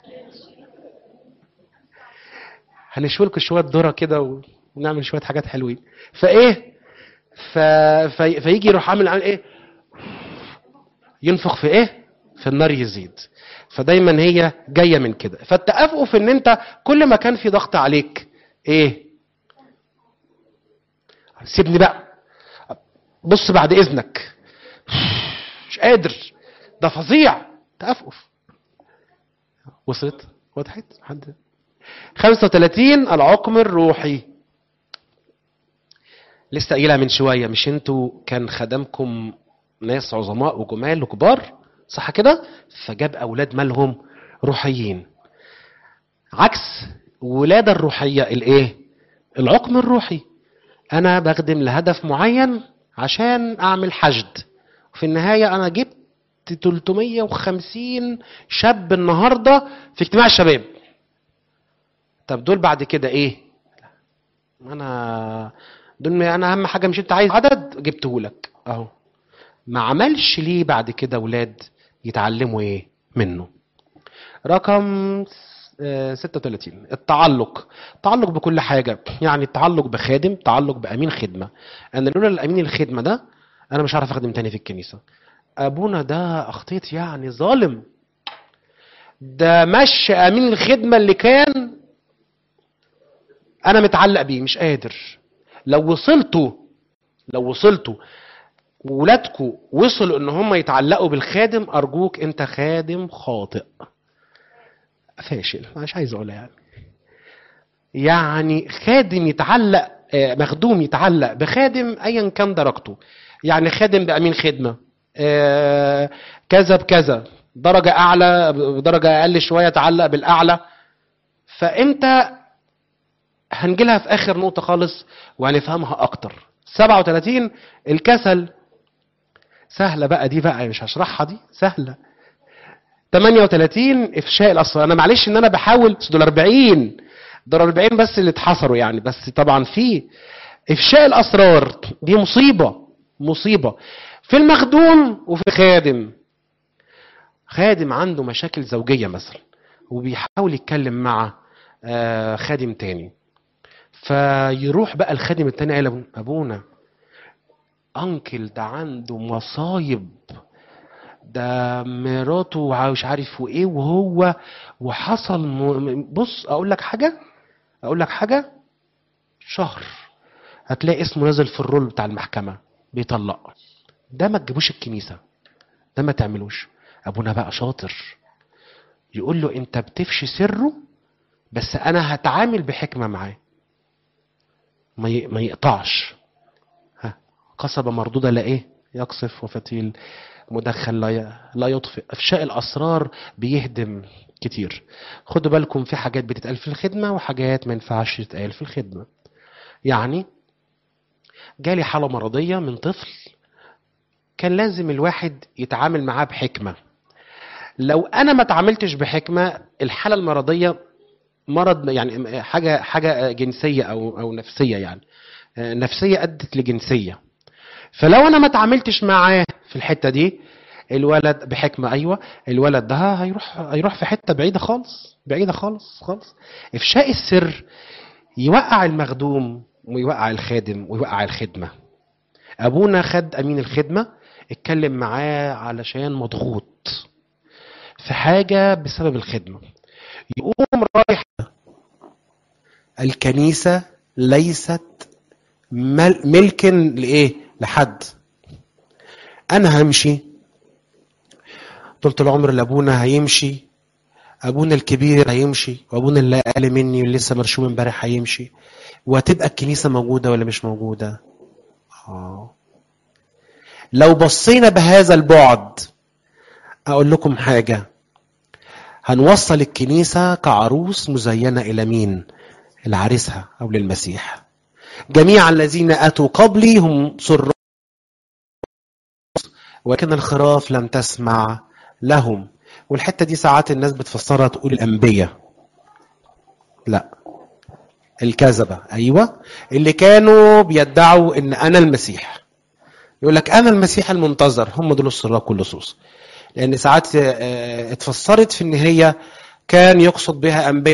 هنشوي لكم شويه ذره كده ونعمل شويه حاجات حلوين فايه ف... في... فيجي يروح عامل عامل ايه ينفخ في ايه في النار يزيد فدايما هي جايه من كده فالتأفف ان انت كل ما كان في ضغط عليك ايه سيبني بقى بص بعد اذنك مش قادر ده فظيع تأفف وصلت وضحت حد 35 العقم الروحي لسه قايلها من شويه مش انتوا كان خدمكم ناس عظماء وجمال وكبار صح كده فجاب اولاد مالهم روحيين عكس ولاده الروحيه الايه العقم الروحي انا بخدم لهدف معين عشان اعمل حشد وفي النهايه انا جبت 350 شاب النهارده في اجتماع الشباب طب دول بعد كده ايه انا دول انا اهم حاجه مش انت عايز عدد جبته لك اهو ما عملش ليه بعد كده ولاد يتعلموا ايه منه رقم آه، 36 التعلق تعلق بكل حاجه يعني التعلق بخادم تعلق بامين خدمه انا لولا الامين الخدمه ده انا مش هعرف اخدم تاني في الكنيسه ابونا ده اخطيت يعني ظالم ده مشى امين الخدمه اللي كان انا متعلق بيه مش قادر لو وصلتوا لو وصلتوا ولادكم وصلوا ان هم يتعلقوا بالخادم ارجوك انت خادم خاطئ فاشل مش عايز اقولها يعني يعني خادم يتعلق آه، مخدوم يتعلق بخادم ايا كان درجته يعني خادم بامين خدمه آه، كذا بكذا درجه اعلى بدرجه اقل شويه تعلق بالاعلى فامتى هنجيلها في اخر نقطه خالص وهنفهمها اكتر 37 الكسل سهله بقى دي بقى مش هشرحها دي سهله 38 افشاء الاسرار انا معلش ان انا بحاول بس دول 40 دول 40 بس اللي اتحصروا يعني بس طبعا في افشاء الاسرار دي مصيبه مصيبه في المخدوم وفي الخادم خادم عنده مشاكل زوجيه مثلا وبيحاول يتكلم مع آه، خادم تاني فيروح بقى الخادم التاني قال ابونا انكل ده عنده مصايب ده مراته ومش عارف وايه وهو وحصل م... بص اقول لك حاجه اقول لك حاجه شهر هتلاقي اسمه نازل في الرول بتاع المحكمه بيطلق ده ما تجيبوش الكنيسه ده ما تعملوش ابونا بقى شاطر يقول له انت بتفشي سره بس انا هتعامل بحكمه معاه ما ي... ما يقطعش ها قصبه مردوده لا ايه يقصف وفتيل مدخل لا ي... لا يطفئ افشاء الاسرار بيهدم كتير خدوا بالكم في حاجات بتتقال في الخدمه وحاجات ما ينفعش تتقال في الخدمه يعني جالي حاله مرضيه من طفل كان لازم الواحد يتعامل معاه بحكمه لو انا ما تعاملتش بحكمه الحاله المرضيه مرض يعني حاجه حاجه جنسيه او او نفسيه يعني نفسيه ادت لجنسيه فلو انا ما تعاملتش معاه في الحته دي الولد بحكمه ايوه الولد ده هيروح هيروح في حته بعيده خالص بعيده خالص خالص افشاء السر يوقع المخدوم ويوقع الخادم ويوقع الخدمه ابونا خد امين الخدمه اتكلم معاه علشان مضغوط في حاجه بسبب الخدمه يقوم رايح الكنيسه ليست مل- ملك لايه لحد انا همشي طول العمر لابونا هيمشي ابونا الكبير هيمشي وابونا اللي اقل مني واللي لسه مرشوم امبارح هيمشي وهتبقى الكنيسه موجوده ولا مش موجوده اه لو بصينا بهذا البعد اقول لكم حاجه هنوصل الكنيسه كعروس مزينه الى مين لعريسها او للمسيح جميع الذين اتوا قبلي هم سر ولكن الخراف لم تسمع لهم والحته دي ساعات الناس بتفسرها تقول الانبياء لا الكذبه ايوه اللي كانوا بيدعوا ان انا المسيح يقول لك انا المسيح المنتظر هم دول السراق واللصوص لان ساعات آه، اتفسرت في ان هي كان يقصد بها انبياء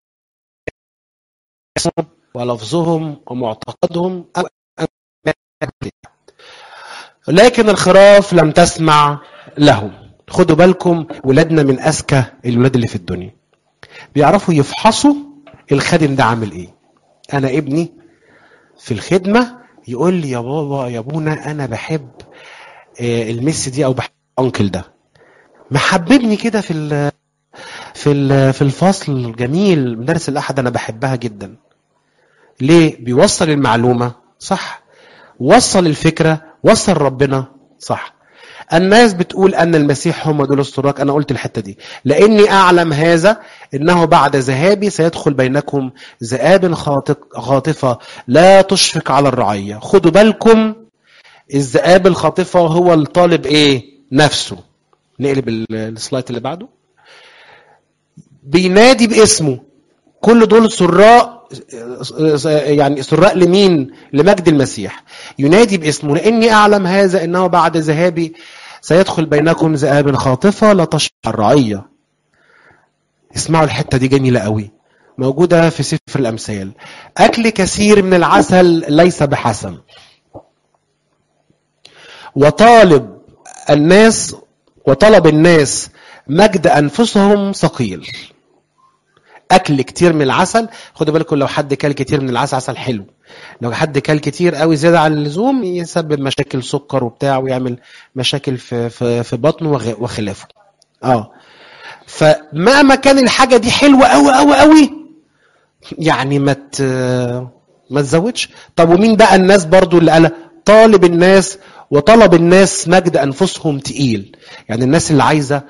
ولفظهم ومعتقدهم او أنبياء. لكن الخراف لم تسمع لهم خدوا بالكم ولادنا من اذكى الولاد اللي في الدنيا بيعرفوا يفحصوا الخادم ده عامل ايه انا ابني في الخدمه يقول لي يا بابا يا ابونا انا بحب آه، المس دي او بحب انكل ده محببني كده في ال في ال في الفصل جميل مدرس الاحد انا بحبها جدا ليه بيوصل المعلومه صح وصل الفكره وصل ربنا صح الناس بتقول ان المسيح هم دول السراق انا قلت الحته دي لاني اعلم هذا انه بعد ذهابي سيدخل بينكم ذئاب خاطق- خاطفه لا تشفق على الرعيه خدوا بالكم الذئاب الخاطفه هو الطالب ايه نفسه نقلب ال- السلايد اللي بعده بينادي باسمه كل دول سراء يعني سراء لمين لمجد المسيح ينادي باسمه لاني اعلم هذا انه بعد ذهابي سيدخل بينكم ذئاب خاطفه لا تشبع الرعيه اسمعوا الحته دي جميله قوي موجوده في سفر الامثال اكل كثير من العسل ليس بحسن وطالب الناس وطلب الناس مجد انفسهم ثقيل اكل كتير من العسل خدوا بالكم لو حد كل كتير من العسل عسل حلو لو حد كل كتير قوي زياده عن اللزوم يسبب مشاكل سكر وبتاع ويعمل مشاكل في في, في بطنه وخلافه اه فمهما كان الحاجه دي حلوه قوي قوي قوي يعني ما ما تزودش طب ومين بقى الناس برضو اللي قال طالب الناس وطلب الناس مجد انفسهم تقيل يعني الناس اللي عايزه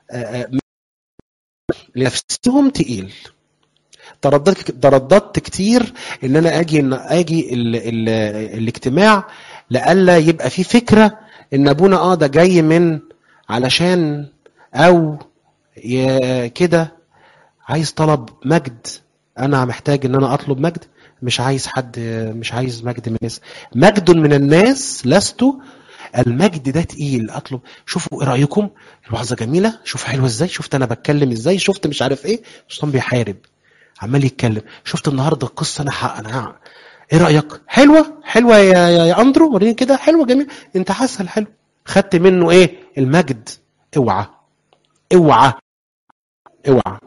لنفسهم تقيل ترددت ترددت كتير ان انا اجي ان اجي ال ال الاجتماع لئلا يبقى في فكره ان ابونا اه ده جاي من علشان او كده عايز طلب مجد انا محتاج ان انا اطلب مجد مش عايز حد مش عايز مجد من الناس مجد من الناس لست المجد ده تقيل اطلب شوفوا ايه رايكم الوعظه جميله شوف حلوه ازاي شفت انا بتكلم ازاي شفت مش عارف ايه الشيطان بيحارب عمال يتكلم شفت النهارده القصه انا حق انا ايه رايك حلوه حلوه يا يا, يا اندرو وريني كده حلوه جميل انت حاسه حلو خدت منه ايه المجد اوعى اوعى اوعى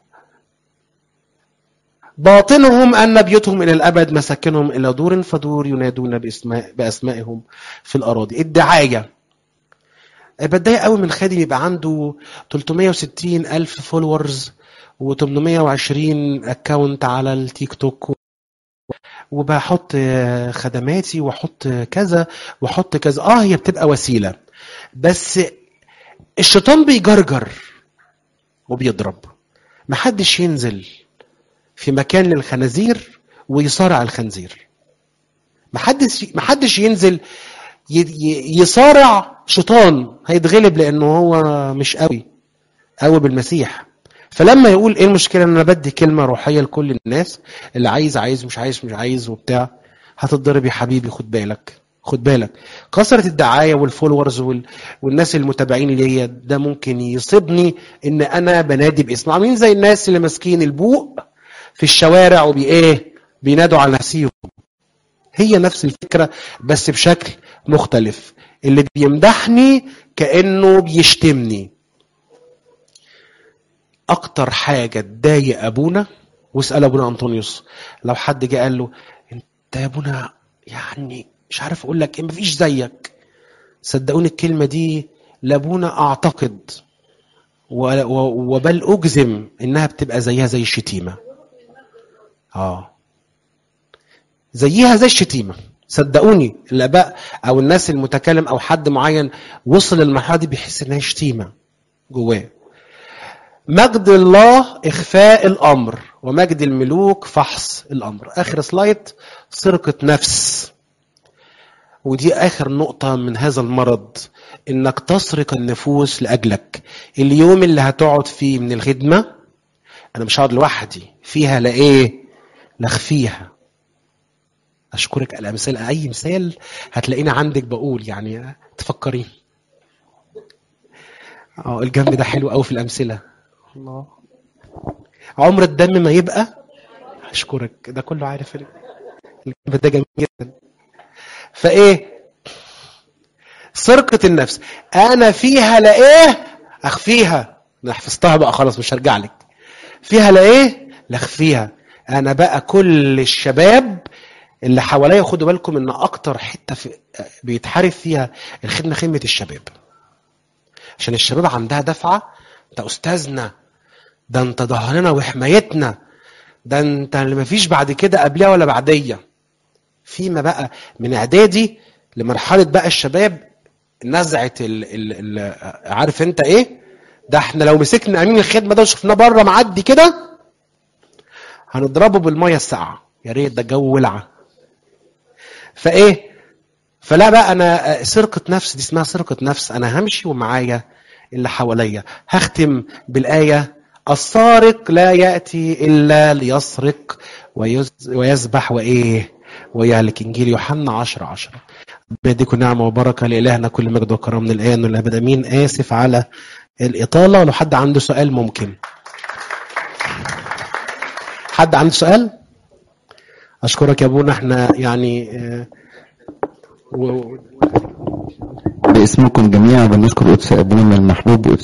باطنهم أن بيوتهم إلى الأبد مساكنهم إلى دور فدور ينادون باسماء بأسمائهم في الأراضي الدعاية بتضايق قوي من خادم يبقى عنده 360 ألف فولورز و820 أكاونت على التيك توك وبحط خدماتي واحط كذا واحط كذا اه هي بتبقى وسيله بس الشيطان بيجرجر وبيضرب محدش ينزل في مكان للخنازير ويصارع الخنزير محدش محدش ينزل يصارع شيطان هيتغلب لانه هو مش قوي قوي بالمسيح فلما يقول ايه المشكله ان انا بدي كلمه روحيه لكل الناس اللي عايز عايز مش عايز مش عايز وبتاع هتتضرب يا حبيبي خد بالك خد بالك كثرة الدعاية والفولورز وال... والناس المتابعين ليا ده ممكن يصيبني ان انا بنادي باسم عاملين زي الناس اللي ماسكين البوق في الشوارع وبايه بينادوا على نفسهم هي نفس الفكره بس بشكل مختلف اللي بيمدحني كانه بيشتمني اكتر حاجه تضايق ابونا واسال ابونا انطونيوس لو حد جه قال له انت يا ابونا يعني مش عارف اقول لك ايه مفيش زيك صدقوني الكلمه دي لابونا اعتقد وبل اجزم انها بتبقى زيها زي الشتيمه اه زيها زي الشتيمه صدقوني الاباء او الناس المتكلم او حد معين وصل للمرحله دي بيحس انها شتيمه جواه مجد الله اخفاء الامر ومجد الملوك فحص الامر اخر سلايد سرقه نفس ودي اخر نقطه من هذا المرض انك تسرق النفوس لاجلك اليوم اللي هتقعد فيه من الخدمه انا مش هقعد لوحدي فيها لا ايه نخفيها اشكرك على امثال اي مثال هتلاقيني عندك بقول يعني تفكرين اه الجنب ده حلو قوي في الامثله الله عمر الدم ما يبقى اشكرك ده كله عارف الجنب ده جميل جدا فايه سرقة النفس انا فيها لا ايه اخفيها انا حفظتها بقى خلاص مش هرجع لك فيها لا ايه لا اخفيها انا بقى كل الشباب اللي حواليا خدوا بالكم ان اكتر حته في بيتحارب فيها الخدمه خدمه الشباب عشان الشباب عندها دفعه انت استاذنا ده انت ظهرنا وحمايتنا ده انت اللي مفيش بعد كده قبلها ولا بعديه فيما بقى من اعدادي لمرحله بقى الشباب نزعه ال ال ال عارف انت ايه ده احنا لو مسكنا امين الخدمه ده وشفناه بره معدي كده هنضربه بالميه الساقعه يا ريت ده الجو ولعه فايه فلا بقى انا سرقه نفس دي اسمها سرقه نفس انا همشي ومعايا اللي حواليا هختم بالايه السارق لا يأتي إلا ليسرق ويز- ويذبح وإيه ويهلك إنجيل يوحنا 10 10 بيديكم نعمة وبركة لإلهنا كل مجد وكرم من الآن والأبد أمين آسف على الإطالة ولو حد عنده سؤال ممكن حد عنده سؤال أشكرك يا أبونا احنا يعني آه، و- باسمكم جميعا بنشكر قدس ابونا المحبوب